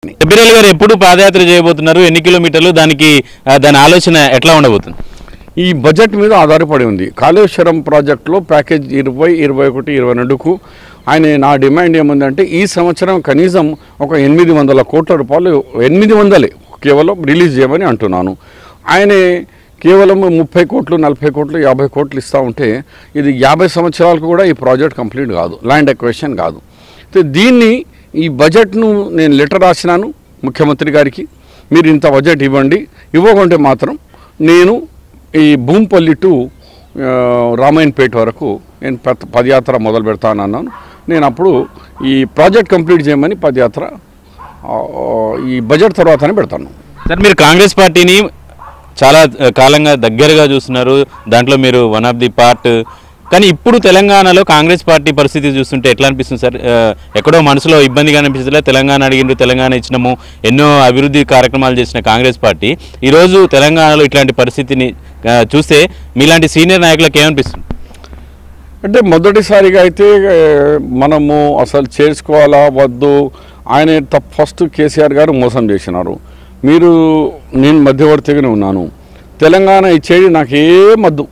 చేస్తామని సబ్బిరెల్లి గారు ఎప్పుడు పాదయాత్ర చేయబోతున్నారు ఎన్ని కిలోమీటర్లు దానికి ఆ, దాని ఆలోచన ఎట్లా ఉండబోతుంది ఈ బడ్జెట్ మీద ఆధారపడి ఉంది కాళేశ్వరం ప్రాజెక్టులో ప్యాకేజ్ ఇరవై ఇరవై ఒకటి ఇరవై రెండుకు ఆయన నా డిమాండ్ ఏముందంటే ఈ సంవత్సరం కనీసం ఒక ఎనిమిది వందల కోట్ల రూపాయలు ఎనిమిది వందలే కేవలం రిలీజ్ చేయమని అంటున్నాను ఆయనే కేవలం ముప్పై కోట్లు నలభై కోట్లు యాభై కోట్లు ఇస్తూ ఉంటే ఇది యాభై సంవత్సరాలకు కూడా ఈ ప్రాజెక్ట్ కంప్లీట్ కాదు ల్యాండ్ ఎక్వేషన్ కాదు అయితే దీన్ని ఈ బడ్జెట్ను నేను లెటర్ రాసినాను ముఖ్యమంత్రి గారికి మీరు ఇంత బడ్జెట్ ఇవ్వండి ఇవ్వకుంటే మాత్రం నేను ఈ భూంపల్లి టు ఆ, రామాయణపేట వరకు నేను పద్- పదయాత్ర మొదలు పెడతానన్నాను నేను అప్పుడు ఈ ప్రాజెక్ట్ కంప్లీట్ చేయమని పదయాత్ర ఆ, ఈ బడ్జెట్ తర్వాతనే పెడతాను సార్ మీరు కాంగ్రెస్ పార్టీని చాలా ఆ, కాలంగా దగ్గరగా చూస్తున్నారు దాంట్లో మీరు వన్ ఆఫ్ ది పార్ట్ కానీ ఇప్పుడు తెలంగాణలో కాంగ్రెస్ పార్టీ పరిస్థితి చూస్తుంటే ఎట్లా అనిపిస్తుంది సార్ ఆ, ఎక్కడో మనసులో ఇబ్బందిగా అనిపిస్తుందిలే తెలంగాణ అడిగిండ్రు తెలంగాణ ఇచ్చినాము ఎన్నో అభివృద్ధి కార్యక్రమాలు చేసిన కాంగ్రెస్ పార్టీ ఈరోజు తెలంగాణలో ఇట్లాంటి పరిస్థితిని ఆ, చూస్తే మీలాంటి సీనియర్ నాయకులకు ఏమనిపిస్తుంది అంటే మొదటిసారిగా అయితే ఏ, మనము అసలు చేర్చుకోవాలా వద్దు ఆయన త- ఫస్ట్ కేసీఆర్ గారు మోసం చేసినారు మీరు నేను మధ్యవర్తిగానే ఉన్నాను తెలంగాణ ఇచ్చేది నాకు ఏం వద్దు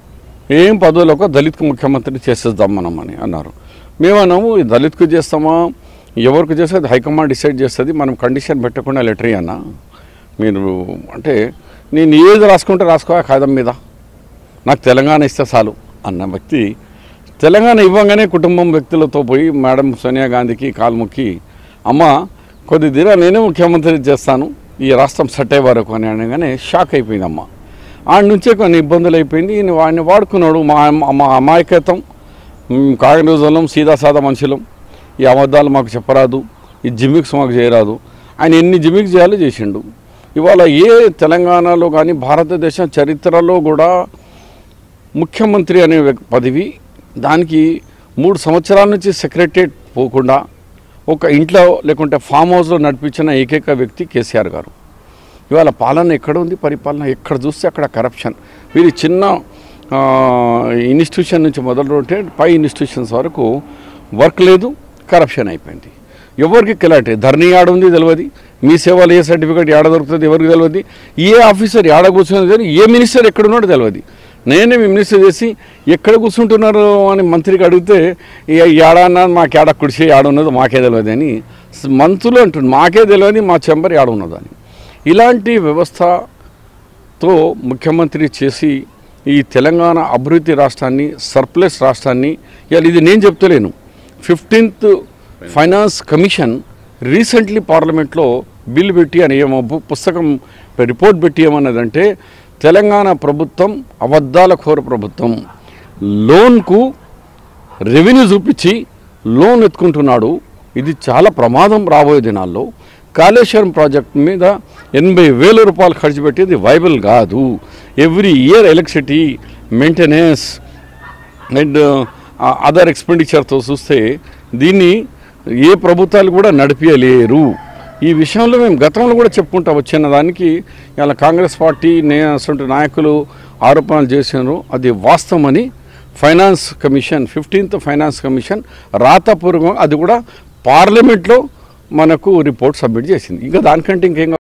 ఏం పదవులకు దళిత్ ముఖ్యమంత్రి చేసేద్దాం మనం అని అన్నారు మేమన్నాము ఈ దళిత్కు చేస్తామా ఎవరికి చేస్తే అది హైకమాండ్ డిసైడ్ చేస్తుంది మనం కండిషన్ పెట్టకుండా లెటర్ అన్న మీరు అంటే నేను ఏది రాసుకుంటే రాసుకో ఆ కాగితం మీద నాకు తెలంగాణ ఇస్తే చాలు అన్న వ్యక్తి తెలంగాణ ఇవ్వగానే కుటుంబం వ్యక్తులతో పోయి మేడం సోనియా గాంధీకి కాల్ముక్కి అమ్మ కొద్ది దిన నేనే ముఖ్యమంత్రి చేస్తాను ఈ రాష్ట్రం సెట్ అయ్యే వరకు అని అనగానే షాక్ అయిపోయింది అమ్మ ఆడ నుంచే కొన్ని ఇబ్బందులు అయిపోయింది ఈయన వాడిని వాడుకున్నాడు మా మా అమాయకత్వం మ్, కాంగ్రెస్ వాళ్ళం సీదా సాదా మనుషులం ఈ అబద్ధాలు మాకు చెప్పరాదు ఈ జిమిక్స్ మాకు చేయరాదు ఆయన ఎన్ని జిమిక్స్ చేయాలో చేసిండు ఇవాళ ఏ తెలంగాణలో కానీ భారతదేశం చరిత్రలో కూడా ముఖ్యమంత్రి అనే వ్యక్- పదవి దానికి మూడు సంవత్సరాల నుంచి సెక్రటరియట్ పోకుండా ఒక ఇంట్లో లేకుంటే ఫామ్ హౌస్లో నడిపించిన ఏకైక వ్యక్తి కేసీఆర్ గారు ఇవాళ పాలన ఎక్కడ ఉంది పరిపాలన ఎక్కడ చూస్తే అక్కడ కరప్షన్ వీరి చిన్న ఆ, ఇన్స్టిట్యూషన్ నుంచి మొదలుపెట్టే పై ఇన్స్టిట్యూషన్స్ వరకు వర్క్ లేదు కరప్షన్ అయిపోయింది ఎవరికి కిలాటే ధర్నీ ఆడ ఉంది తెలియదు మీ సేవలు ఏ సర్టిఫికేట్ ఏడ దొరుకుతుంది ఎవరికి తెలియదు ఏ ఆఫీసర్ ఏడ కూర్చున్నది తెలియదు ఏ మినిస్టర్ ఎక్కడున్నాడో తెలియదు నేనే మీ మినిస్టర్ చేసి ఎక్కడ కూర్చుంటున్నారు అని మంత్రికి అడిగితే "ఈ ఏడ అన్నా మాకు ఏడ కుడిసి ఏడ ఉన్నదో మాకే తెలియదు అని మంత్రులు అంటుంది మాకే తెలియదు మా చెంబర్ ఏడ ఉన్నదని ఇలాంటి వ్యవస్థతో ముఖ్యమంత్రి చేసి ఈ తెలంగాణ అభివృద్ధి రాష్ట్రాన్ని సర్ప్లస్ రాష్ట్రాన్ని ఇవాళ ఇది నేను చెప్తలేను ఫిఫ్టీన్త్ ఫైనాన్స్ కమిషన్ రీసెంట్లీ పార్లమెంట్లో బిల్ పెట్టి అని ఏమో బు- పుస్తకం రిపోర్ట్ పెట్టి ఏమన్నదంటే తెలంగాణ ప్రభుత్వం అబద్ధాల కోర ప్రభుత్వం లోన్కు రెవెన్యూ చూపించి లోన్ ఎత్తుకుంటున్నాడు ఇది చాలా ప్రమాదం రాబోయే దినాల్లో కాళేశ్వరం ప్రాజెక్ట్ మీద ఎనభై వేల రూపాయలు ఖర్చు పెట్టేది వైబుల్ కాదు every year electricity maintenance and other ఎక్స్పెండిచర్తో చూస్తే దీన్ని ఏ ప్రభుత్వాలు కూడా నడిపించలేరు ఈ విషయంలో మేము గతంలో కూడా చెప్పుకుంటా వచ్చిన దానికి ఇలా కాంగ్రెస్ పార్టీ నేను అసలు నాయకులు ఆరోపణలు చేసినారు అది వాస్తవమని finance commission fifteenth finance commission రాతపూర్వకంగా అది కూడా పార్లమెంట్లో మనకు రిపోర్ట్ సబ్మిట్ చేసింది ఇంకా దానికంటే ఇంకేం